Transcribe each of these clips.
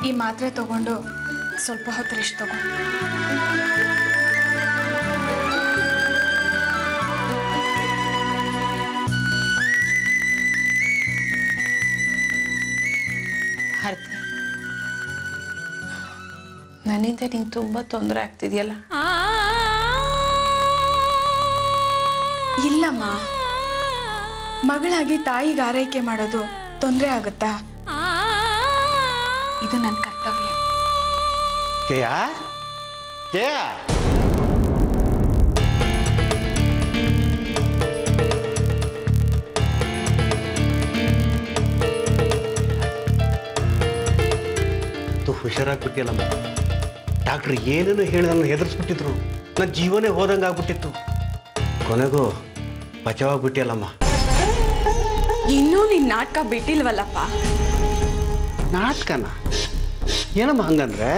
ಈ ಮಾತ್ರೆ ತಗೊಂಡು ಸ್ವಲ್ಪ ಹೊತ್ತು ರೆಸ್ಟ್ ತಗೋ ಭಾರತಿ ನನ್ನಿಂದ ನಿಂಗೆ ತುಂಬ ತೊಂದರೆ ಆಗ್ತಿದೆಯಲ್ಲ ಇಲ್ಲಮ್ಮ ಮಗಳಾಗಿ ತಾಯಿಗೆ ಆರೈಕೆ ಮಾಡೋದು ತೊಂದರೆ ಆಗುತ್ತಾ ಇದು ನನ್ನ ಕರ್ತವ್ಯ ಜಯ ಜಯ ತು ಹುಷಾರಾಗ್ಬಿಟ್ಟಿಯಲ್ಲಮ್ಮ ಡಾಕ್ಟ್ರ್ ಏನೇನು ಹೇಳಿ ನನ್ನ ಹೆದರ್ಸ್ಬಿಟ್ಟಿದ್ರು ನನ್ನ ಜೀವನೇ ಹೋದಂಗೆ ಆಗ್ಬಿಟ್ಟಿತ್ತು ಕೊನೆಗೂ ಬಚಾವಾಗ್ಬಿಟ್ಟಿಯಲ್ಲಮ್ಮ ಇನ್ನೂ ನಿನ್ ನಾಟಕ ಬಿಟ್ಟಿಲ್ವಲ್ಲಪ್ಪ ನಾಟಕನ ಏನಮ್ಮ ಹಂಗಂದ್ರೆ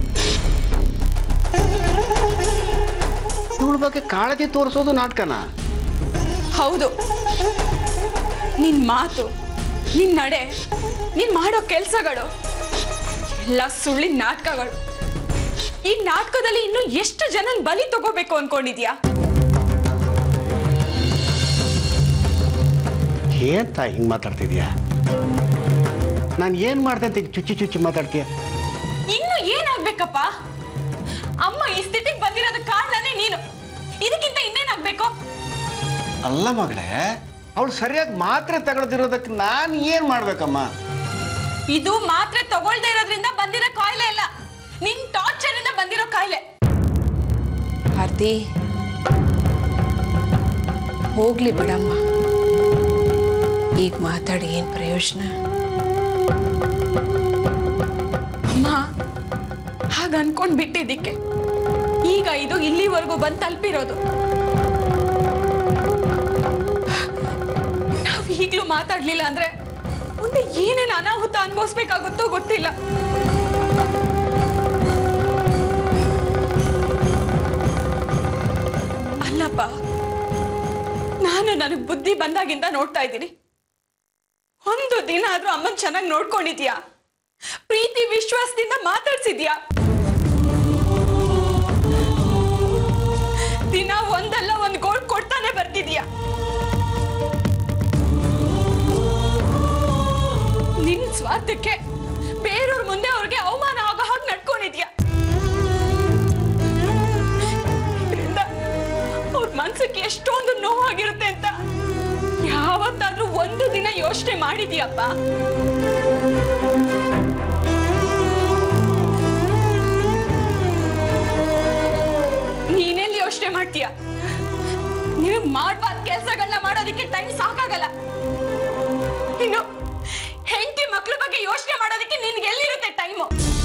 ಇವಳ ಬಗ್ಗೆ ಕಾಳಜಿ ತೋರಿಸೋದು ನಾಟಕನ ಹೌದು ನಿನ್ ಮಾತು ನಿನ್ ನಡೆ ನೀನ್ ಮಾಡೋ ಕೆಲ್ಸಗಳು ಎಲ್ಲ ಸುಳ್ಳಿನ ನಾಟಕಗಳು ಈ ನಾಟಕದಲ್ಲಿ ಇನ್ನು ಎಷ್ಟು ಜನ ಬಲಿ ತಗೋಬೇಕು ಅನ್ಕೊಂಡಿದ್ಯಾ ಏಂತ ಹಿಂಗೆ ಮಾತಾಡ್ತಿದ್ಯಾ ನಾನು ಏನು ಮಾಡ್ದೆ ಅಂತ ಹಿಂಗ್ ಚುಚ್ಚಿ ಚುಚ್ಚಿ ಮಾತಾಡ್ತೀಯ ಇನ್ನು ಏನಾಗ್ಬೇಕಪ್ಪ ಅಮ್ಮ ಈ ಸ್ಥಿತಿಗೆ ಬಂದಿರೋದ ಕಾರಣನೇ ನೀನು ಇದಕ್ಕಿಂತ ಇನ್ನೇನಾಗ್ಬೇಕು ಅಲ್ಲ ಮಗಳೇ ಅವಳು ಸರಿಯಾಗಿ ಮಾತ್ರೆ ತಗೊಳ್ದಿರೋದಕ್ಕೆ ನಾನು ಏನು ಮಾಡ್ಬೇಕಮ್ಮ ಇದು ಮಾತ್ರೆ ತಗೊಳ್ದೇ ಇರೋದ್ರಿಂದ ಬಂದಿರೋ ಕಾಯಿಲೆ ಅಲ್ಲ ನಿನ್ ಟಾರ್ಚರ್ ಇಂದ ಬಂದಿರೋ ಕಾಯಿಲೆ ಭಾರತಿ ಹೋಗ್ಲಿ ಬಿಡಮ್ಮ ಈಗ ಮಾತಾಡಿ ಏನು ಪ್ರಯೋಜನ ಅಮ್ಮ ಹಾಗ ಅನ್ಕೊಂಡ್ ಬಿಟ್ಟಿದ್ದಕ್ಕೆ ಈಗ ಇದು ಇಲ್ಲಿವರೆಗೂ ಬಂದ್ ತಲುಪಿರೋದು ನಾವ್ ಈಗ್ಲೂ ಮಾತಾಡ್ಲಿಲ್ಲ ಅಂದ್ರೆ ಮುಂದೆ ಏನೇನು ಅನಾಹುತ ಅನ್ಭವಿಸ್ಬೇಕಾಗುತ್ತೋ ಗೊತ್ತಿಲ್ಲ ಅಲ್ಲಪ್ಪ ನಾನು ನನಗ್ ಬುದ್ಧಿ ಬಂದಾಗಿಂದ ನೋಡ್ತಾ ಇದ್ದೀನಿ ಒಂದು ದಿನ ಆದ್ರೂ ಅಮ್ಮನ್ ಚೆನ್ನಾಗಿ ನೋಡ್ಕೊಂಡಿದ್ಯಾ ಪ್ರೀತಿ ವಿಶ್ವಾಸದಿಂದ ಮಾತಾಡ್ಸಿದ್ಯಾ ದಿನ ಒಂದಲ್ಲ ಒಂದ್ ಗೋಳ್ ಕೊಡ್ತಾನೆ ಬರ್ತಿದ್ಯಾ ನಿನ್ ಸ್ವಾರ್ಥಕ್ಕೆ ಬೇರೆಯವ್ರ ಮುಂದೆ ಅವ್ರಿಗೆ ಅವಮಾನ ಆಗೋ ಹಾಗೆ ನಡ್ಕೊಂಡಿದ್ಯಾ ಇದ್ರಿಂದ ಅವ್ರ ಮನ್ಸಕ್ಕೆ ಎಷ್ಟೊಂದು ನೋವಾಗಿರುತ್ತೆ ಅಂತ ಯಾವತ್ತಾದ್ರೂ ಒಂದು ದಿನ ಯೋಚನೆ ಮಾಡಿದ್ಯಪ್ಪ ನೀನೆಲ್ಲಿ ಯೋಚನೆ ಮಾಡ್ತೀಯ ನಿನಗ್ ಮಾಡ್ಬಾರ್ದ ಕೆಲಸಗಳನ್ನ ಮಾಡೋದಕ್ಕೆ ಟೈಮ್ ಸಾಕಾಗಲ್ಲ ಇನ್ನು ಹೆಂಡತಿ ಮಕ್ಳ ಬಗ್ಗೆ ಯೋಚನೆ ಮಾಡೋದಕ್ಕೆ ನಿನ್ಗೆ ಎಲ್ಲಿರುತ್ತೆ ಟೈಮು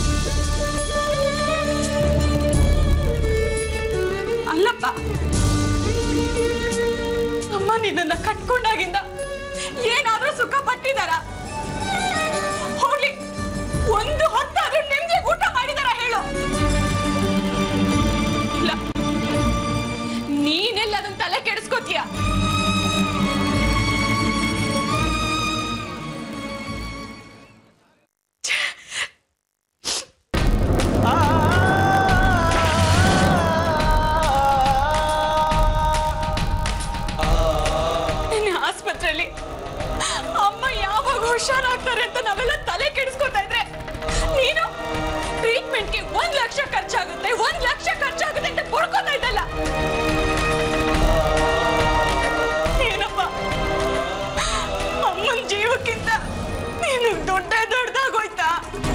ಅಲ್ಲಪ್ಪ ಅಮ್ಮ ನಿನ್ನನ್ನ ಕಟ್ಕೊಂಡಾಗಿಂದ ಏನಾದ್ರೂ ಸುಖ ಪಟ್ಟಿದಾರ ಹೋಗ್ಲಿ ಒಂದು ಹೊತ್ತಾದ್ರೂ ನಿಮ್ಗೆ ಊಟ ಮಾಡಿದಾರ ಹೇಳು ಇಲ್ಲ ನೀನೆಲ್ಲ ಅದನ್ನ ತಲೆ ಕೆಡಿಸ್ಕೋತೀಯ ನಿನ್ನೆ ಆಸ್ಪತ್ರೆಯಲ್ಲಿ ಅಮ್ಮ ಯಾವಾಗ ಹುಷಾರಾಗ್ತಾರೆ ಅಂತ ನಾವೆಲ್ಲ ತಲೆ ಕೆಡಿಸ್ಕೊತಾ ಇದ್ರೆ ನೀನು ಟ್ರೀಟ್ಮೆಂಟ್ಗೆ ಒಂದ್ ಲಕ್ಷ ಖರ್ಚಾಗುತ್ತೆ ಒಂದ್ ಲಕ್ಷ ಖರ್ಚಾಗುತ್ತೆ ಅಂತ ಕೊಡ್ಕೋತಾ ಇದ್ದಲ್ಲ ಏನಪ್ಪ ಅಮ್ಮನ ಜೀವಕ್ಕಿಂತ ನೀನು ದೊಡ್ಡ ದೊಡ್ಡದಾಗೋಯ್ತಾ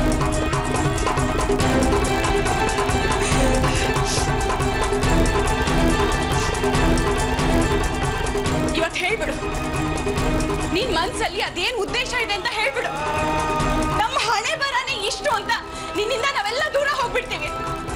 ಇವತ್ತು ಹೇಳ್ಬಿಡು ನಿನ್ ಮನ್ಸಲ್ಲಿ ಅದೇನ್ ಉದ್ದೇಶ ಇದೆ ಅಂತ ಹೇಳ್ಬಿಡು ನಮ್ಮ ಹಣೆ ಬರನೇ ಇಷ್ಟು ಅಂತ ನಿನ್ನಿಂದ ನಾವೆಲ್ಲ ದೂರ ಹೋಗ್ಬಿಡ್ತೀವಿ